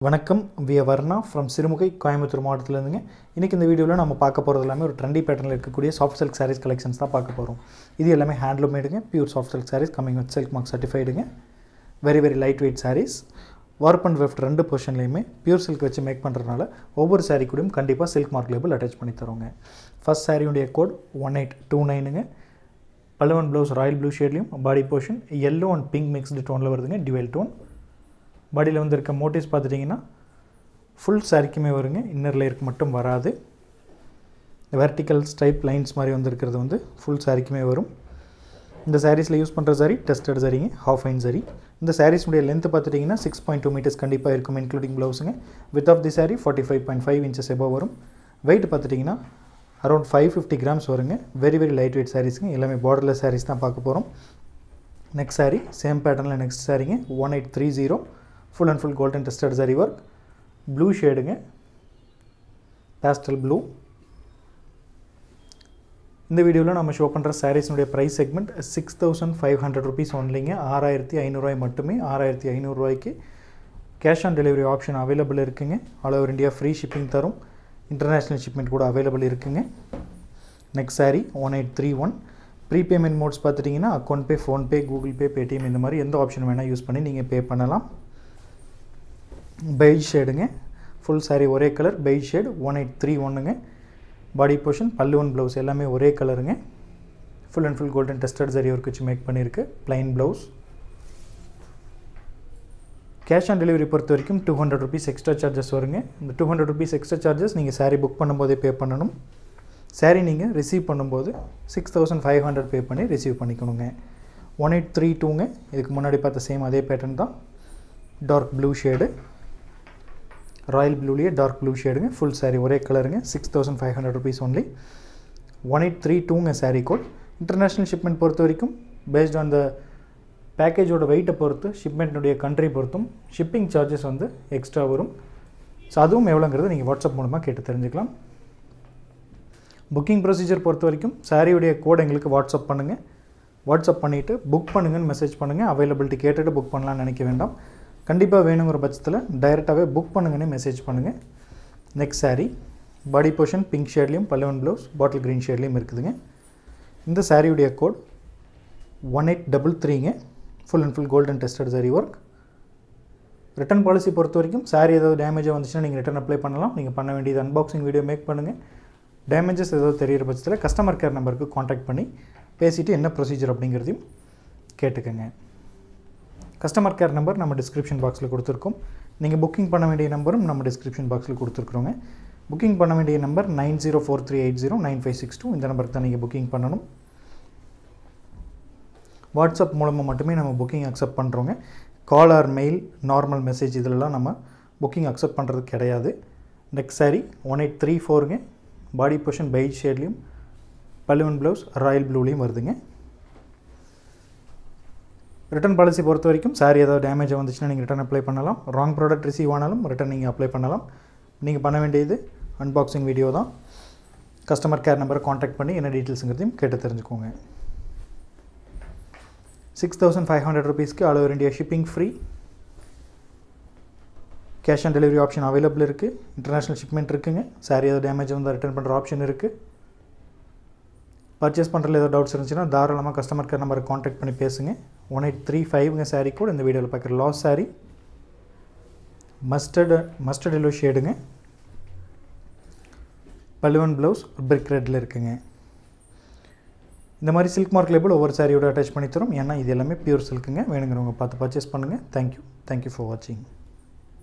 வணக்கம் Vivarna from Sirumugai Coimbatore மாவட்டத்திலேருந்துங்க இன்றைக்கி இந்த வீடியோவில் நம்ம பார்க்க போகிறது எல்லாமே ஒரு ட்ரெண்டி பேட்டர்னில் இருக்கக்கூடிய சாஃப்ட் சில்க் சாரீஸ் கலெக்ஷன்ஸ் தான் பார்க்க போகிறோம் இது எல்லாமே ஹேண்ட்லூம் மேடுங்க pure soft silk saris coming with silk mark சர்டிஃபைடுங்க very very light weight saris warp and weft ரெண்டு பொர்ஷன்லையுமே பியூர் சில்க் வச்சு மேக் பண்ணுறதுனால ஒவ்வொரு சாரீ கூடயும் கண்டிப்பாக சில்க் மார்க் லேபிள் அட்டாச் பண்ணி தரோங்க ஃபஸ்ட் சாரியுடைய கோட் ஒன் எயிட் டூ நைனுங்க பல்லவன் ப்ளவுஸ் ராயல் ப்ளூ ஷேட்லையும் body portion yellow and pink mixed டோனில் வருதுங்க டியூவல் டோன் பாடியில் வந்து இருக்க மோட்டிவ்ஸ் பார்த்துட்டிங்கன்னா ஃபுல் சாரிக்குமே வருங்க இன்னர் லேயருக்கு மட்டும் வராது வெர்டிக்கல் ஸ்டைப் லைன்ஸ் மாதிரி வந்துருக்கிறது வந்து ஃபுல் சாரிக்குமே வரும் இந்த சாரீஸில் யூஸ் பண்ணுற சாரி டெஸ்டட் சரிங்க ஹாஃப் ஐன் சரி இந்த சாரீஸுடைய லென்த் பார்த்துட்டிங்கன்னா சிக்ஸ் பாயிண்ட் டூ மீட்டர்ஸ் கண்டிப்பாக இருக்கும் இன்க்ளூடிங் ப்ளவுஸுங்க width of the sari forty five point five inches above வரும் வெயிட் பார்த்துட்டிங்கன்னா அரௌண்ட் ஃபைவ் ஃபிஃப்டி கிராம்ஸ் வருங்க வெரி வெரி லைட் வெயிட் சாரீஸுங்க எல்லாமே பார்டர்லெஸ் சாரீஸ் தான் பார்க்க போகிறோம் நெக்ஸ்ட் சாரீ சேம் பேட்டர்னில் நெக்ஸ்ட் சாரீங்க one eight three zero full and full golden tested zari work blue ஷேடுங்க pastel blue இந்த வீடியோவில் நம்ம ஷோ பண்ணுற சாரீஸினுடைய price segment six thousand five hundred rupees ஒன்லிங்க ஆறாயிரத்தி ஐநூறுரூவாய் மட்டுமே ஆறாயிரத்தி ஐநூறுரூவாய்க்கு cash on delivery option available இருக்குங்க all over India free shipping தரும் இன்டர்நேஷ்னல் ஷிப்மெண்ட் கூட அவைலபிள் இருக்குங்க next sari one eight three one prepayment modes பார்த்துட்டிங்கன்னா account pay PhonePe Google Pay Paytm இந்த மாதிரி எந்த ஆப்ஷன் வேணால் யூஸ் பண்ணி நீங்கள் பே பண்ணலாம் பெய்ஜ் ஷேடுங்க ஃபுல் சாரீ ஒரே colour beige shade one eight three ஒன்றுங்க பாடி போர்ஷன் பல்லுவன் ப்ளவுஸ் எல்லாமே ஒரே கலருங்க full and full golden tested zari work வச்சு மேக் பண்ணியிருக்கு plain blouse cash on delivery பொறுத்த வரைக்கும் two hundred rupees extra charges வருங்க இந்த two hundred rupees extra charges நீங்கள் சாரீ புக் பண்ணும்போதே பே பண்ணணும் சாரீ நீங்கள் ரிசீவ் பண்ணும்போது six thousand five hundred pay பண்ணி ரிசீவ் பண்ணிக்கணுங்க ஒன் எயிட் த்ரீ டூங்க இதுக்கு முன்னாடி பார்த்த சேம் அதே பேட்டர்ன் தான் டார்க் ப்ளூ ஷேடு ராயல் ப்ளூலேயே டார்க் ப்ளூ ஷேடுங்க ஃபுல் சாரீ ஒரே கலருங்க six thousand five hundred rupees only one eight three டூங்க சாரீ கோட் இன்டர்நேஷ்னல் ஷிப்மெண்ட் பொறுத்த வரைக்கும் பேஸ்ட் ஆன் த பேக்கேஜோட வெயிட்டை பொறுத்து ஷிப்மெண்ட்டுடைய கண்ட்ரி பொறுத்தும் ஷிப்பிங் சார்ஜஸ் வந்து எக்ஸ்ட்ரா வரும் ஸோ அதுவும் எவ்வளோங்கிறத நீங்கள் வாட்ஸ்அப் மூலமாக கேட்டு தெரிஞ்சுக்கலாம் புக்கிங் ப்ரொசீஜர் பொறுத்த வரைக்கும் சாரியுடைய கோட் எங்களுக்கு வாட்ஸ்அப் பண்ணுங்கள் வாட்ஸ்அப் பண்ணிவிட்டு புக் பண்ணுங்கன்னு மெசேஜ் பண்ணுங்கள் அவைலபிலிட்டி கேட்டுட்டு புக் பண்ணலாம்னு நினைக்க வேண்டாம் கண்டிப்பாக வேணுங்கிற பட்சத்தில் டைரெக்டாகவே புக் பண்ணுங்கன்னு மெசேஜ் பண்ணுங்கள் next sari body portion pink ஷேட்லேயும் பல்லவன் ப்ளவுஸ் பாட்டில் க்ரீன் ஷேட்லேயும் இருக்குதுங்க இந்த சாரியுடைய கோட் ஒன் எயிட் டபுள் த்ரீங்க full and full golden tested zari work return policy பொறுத்த வரைக்கும் சாரி ஏதாவது டேமேஜாக வந்துச்சுன்னா நீங்கள் ரிட்டன் அப்ளை பண்ணலாம் நீங்கள் பண்ண வேண்டியது அன்பாக்சிங் வீடியோ மேக் பண்ணுங்கள் டேமேஜஸ் ஏதாவது தெரியிற பட்சத்தில் கஸ்டமர் கேர் நம்பருக்கு காண்டாக்ட் பண்ணி பேசிவிட்டு என்ன ப்ரொசீஜர் அப்படிங்கிறதையும் கேட்டுக்கோங்க கஸ்டமர் கேர் நம்பர் நம்ம டிஸ்கிரிப்ஷன் பாக்ஸில் கொடுத்துருக்கோம் நீங்கள் புக்கிங் பண்ண வேண்டிய நம்பரும் நம்ம டிஸ்கிரிப்ஷன் பாக்ஸில் கொடுத்துருக்குறோங்க புக்கிங் பண்ண வேண்டிய number nine zero four three eight zero nine five six two இந்த நம்பருக்கு தான் நீங்கள் புக்கிங் பண்ணணும் வாட்ஸ்அப் மூலமாக மட்டுமே நம்ம புக்கிங் அக்செப்ட் பண்ணுறோங்க call or mail normal message இதிலலாம் நம்ம புக்கிங் அக்செப்ட் பண்ணுறது கிடையாது next sari one eight three ஃபோருங்க பாடி போர்ஷன் பெய்ட் ஷேட்லேயும் பல்லுவன் ப்ளவுஸ் ராயல் ப்ளூலேயும் வருதுங்க ரிட்டன் பாலிசி பொறுத்த வரைக்கும் சாரி ஏதாவது டேமேஜ் வந்துச்சுன்னா நீங்கள் ரிட்டன் அப்ளை பண்ணலாம் ராங் ப்ராடக்ட் ரிசீவ் ஆனாலும் ரிட்டன் நீங்கள் அப்ளை பண்ணலாம் நீங்கள் பண்ண வேண்டியது அன்பாக்சிங் வீடியோ தான் கஸ்டமர் கேர் நம்பரை காண்டாக்ட் பண்ணி என்ன டீட்டெயில்ஸுங்கிறதையும் கேட்டு தெரிஞ்சுக்கோங்க சிக்ஸ் தௌசண்ட் ஃபைவ் ஹண்ட்ரட் ருபீஸ்க்கு all over India shipping free cash on delivery option available இருக்குது இன்டர்நேஷ்னல் ஷிப்மெண்ட் இருக்குங்க சாரி ஏதாவது டேமேஜ் வந்தால் ரிட்டர்ன் பண்ணுற ஆப்ஷன் இருக்குது பர்ச்சேஸ் பண்ணுறதுல ஏதாவது டவுட்ஸ் இருந்துச்சுன்னா தாராளமாக கஸ்டமர் கேர் நம்பரை காண்டாக்ட் பண்ணி பேசுங்க ஒன் எயிட் த்ரீ ஃபைவ்ங்க சாரீ கூட இந்த வீடியோவில் பார்க்குற last sari mustard mustard yellow ஷேடுங்க பல்லுவன் ப்ளவுஸ் பிரிக் ரெட்டில் இருக்குங்க இந்த மாதிரி சில்க் மார்க் லேபிள் ஒவ்வொரு சாரியோட அட்டாச் பண்ணி தரும் ஏன்னா இது எல்லாமே பியூர் சில்க்குங்க வேணுங்கிறவங்க பார்த்து பர்ச்சேஸ் பண்ணுங்கள் தேங்க்யூ தேங்க்யூ ஃபார் வாட்சிங்